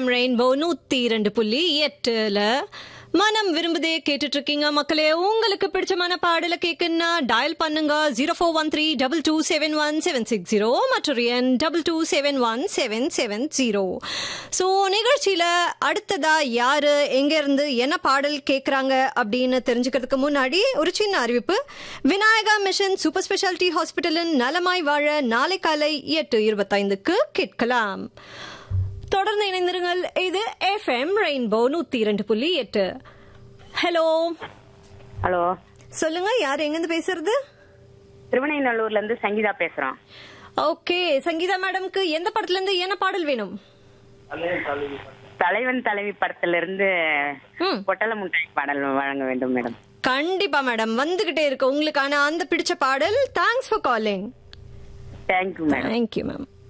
FM rainbow நூத்தி இரண்டு புள்ளி எட்டுல மனம் விரும்புதே கேட்டுட்டு இருக்கீங்க மக்களே உங்களுக்கு பிடிச்சமான பாடல கேக்குன்னா டயல் பண்ணுங்க zero four one three double two seven one seven six zero மற்றொரு எண் double two seven one seven seven zero so நிகழ்ச்சியில அடுத்ததா யாரு எங்க இருந்து என்ன பாடல் கேக்குறாங்க அப்படின்னு தெரிஞ்சுக்கிறதுக்கு முன்னாடி ஒரு சின்ன அறிவிப்பு விநாயகா மிஷன் சூப்பர் ஸ்பெஷாலிட்டி ஹாஸ்பிட்டலின் நலமாய் வாழ நாளை காலை எட்டு இருபத்தைந்துக்கு கேட்கலாம் தொடர்ந்து இணைந்திருங்கள் இது எஃப்எம் ரெயின்போ நூத்தி இரண்டு புள்ளி எட்டு ஹலோ ஹலோ சொல்லுங்க யார் எங்கிருந்து பேசுறது திருவனைநல்லூர்ல இருந்து சங்கீதா பேசுறோம் ஓகே சங்கீதா மேடம்க்கு எந்த படத்துல இருந்து என்ன பாடல் வேணும் தலைவன் தலைவி படத்துல இருந்து ம். பொட்டல முட்டாய் பாடல் வழங்க வேண்டும் மேடம் கண்டிப்பா மேடம் வந்துகிட்டே இருக்கு உங்களுக்கான அந்த பிடிச்ச பாடல் thanks for calling thank you madam thank you ma'am